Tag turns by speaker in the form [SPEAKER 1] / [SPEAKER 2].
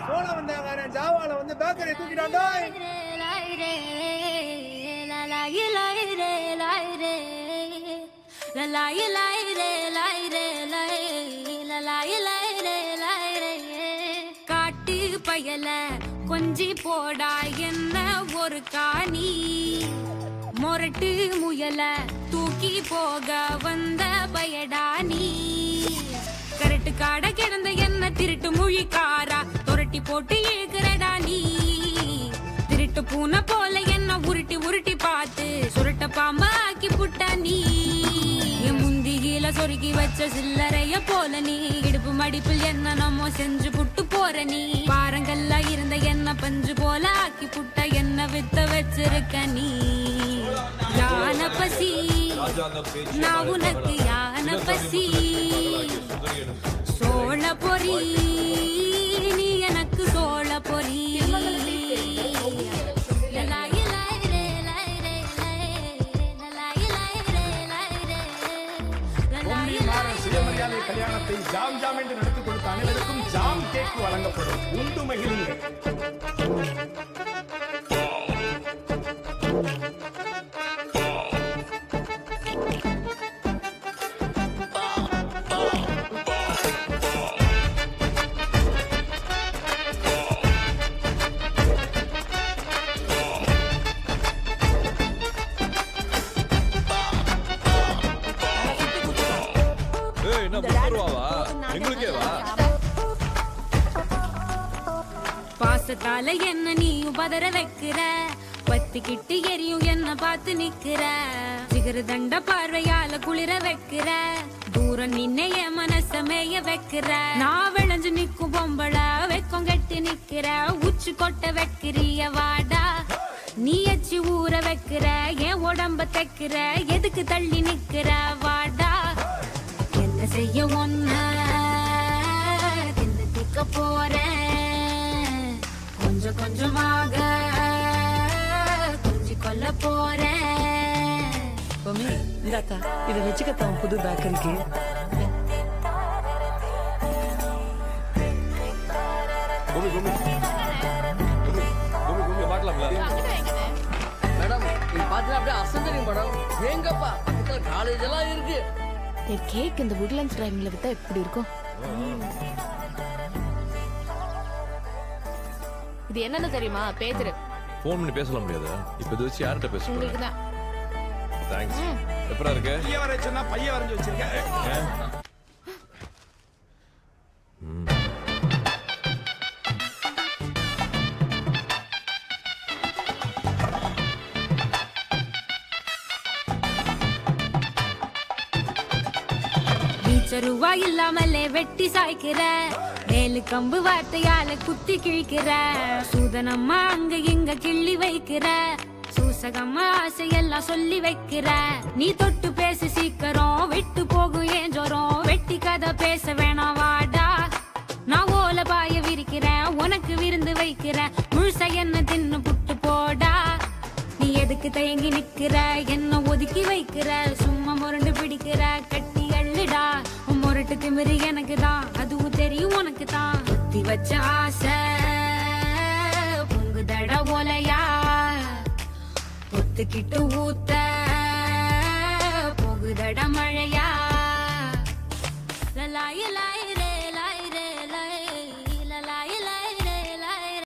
[SPEAKER 1] சோழ வந்தாங்க ஜாவால வந்து பேக்கரி தூக்கிட்டாண்டா
[SPEAKER 2] காட்டு பயல கொஞ்சி போடா என்ன ஒரு காணி மொரட்டு முயல தூக்கி போக வந்த பயடா நீ கரட்டு காட கிடந்த என்ன திருட்டு முழிக்காரா துரட்டி போட்டு இழுக்கிறடா நீ திருட்டு பூனை போல என்ன உருட்டி உருட்டி பார்த்து சுருட்ட பாம்பா ஆக்கி புட்டா நீ என் முந்திகில சொருகி வச்ச சில்லறைய போல நீ இடுப்பு மடிப்பில் என்ன நம்ம செஞ்சு புட்டு போற நீ பாரங்கள்ல இருந்த என்ன பஞ்சு போல ஆக்கி புட்ட என்ன வித்த வச்சிருக்க நீ யான பசி நான் உனக்கு யான பசி சோழ பொறி நீ எனக்கு சோழ பொறி லலாயி லாயிரே, லாயிரே, லாயிரே, லலாயி லாயிரே, லாயிரே, லலாயி
[SPEAKER 3] மாறன் சுயமரியாதை கல்யாணத்தை ஜாம் ஜாம் என்று நடத்தி கொடுத்த அனைவருக்கும் ஜாம் கேக் வழங்கப்படும் உண்டு மகிழுங்கள்
[SPEAKER 4] ஏய் என்ன முப்பது ரூபாவா எங்களுக்கே வா
[SPEAKER 2] பாசத்தால என்ன நீயும் பதற வைக்கிற பத்திக்கிட்டு எரியும் என்ன பார்த்து நிக்கிற சிகர தண்ட பார்வையால குளிர வைக்கிற தூரம் நின்ன என் மனச மேய வைக்கிற நான் விளைஞ்சு நிக்கும் பொம்பள வெக்கம் கட்டி நிக்கிற உச்சி கொட்ட வைக்கிறிய வாடா நீ எச்சி ஊற வைக்கிற என் உடம்ப தைக்கிற எதுக்கு தள்ளி நிக்கிற வாடா என்ன செய்ய ஒன்ன தின்னு திக்க போறேன் கொஞ்சம் கொஞ்சமாக கொஞ்சி கொல்ல போறேன்
[SPEAKER 5] பொம்மி இந்தாத்தா இதை வச்சுக்கத்தான் புது பேக்கரிக்கு
[SPEAKER 4] குமி குமி குமி குமி குமி பார்க்கலாம்ல
[SPEAKER 6] மேடம் நீங்க பாத்தீங்கன்னா அப்படியே அசந்தரிங்க மேடம் ஏங்கப்பா பக்கத்துல காலேஜ் எல்லாம் இருக்கு
[SPEAKER 7] என் கேக் இந்த வுட்லண்ட்ஸ் டிரைவிங்ல வித்தா எப்படி இருக்கும் இது என்னன்னு தெரியுமா பேதுரு
[SPEAKER 4] ஃபோன் பண்ணி பேசலாம் முடியாது இப்போ இதை வச்சு யார்கிட்ட பேச
[SPEAKER 7] உங்களுக்கு
[SPEAKER 4] போறேன்
[SPEAKER 7] தான்
[SPEAKER 4] தேங்க்ஸ் எப்பரா இருக்கு
[SPEAKER 3] பையன் வரைய சொன்னா பையன் வரைஞ்சு வச்சிருக்கேன்
[SPEAKER 2] நீச்சருவா இல்லாமலே வெட்டி சாய்க்கிற வேலு கம்பு வார்த்தையால குத்தி கிழிக்கிற சூதனம்மா அங்க இங்க கிள்ளி வைக்கிற சூசகம்மா ஆசையெல்லாம் சொல்லி வைக்கிற நீ தொட்டு பேச சீக்கிரம் விட்டு போகும் ஏன் ஜோரம் வெட்டி கதை பேச வேணாம் வாடா நான் ஓல பாய விரிக்கிறேன் உனக்கு விருந்து வைக்கிறேன் முழுசா என்ன தின்னு புட்டு போடா நீ எதுக்கு தயங்கி நிக்கிற என்ன ஒதுக்கி வைக்கிற சும்மா முரண்டு பிடிக்கிற கட்டி அள்ளுடா உன் முரட்டு திமிரு எனக்கு தான் அதுவும் தெரியும் உனக்கு தான் குத்தி வச்ச ஆசை பொங்குதட ஓலையா ஒத்துக்கிட்டு ஊத்த போகுதட மழையா லலாயி லாய்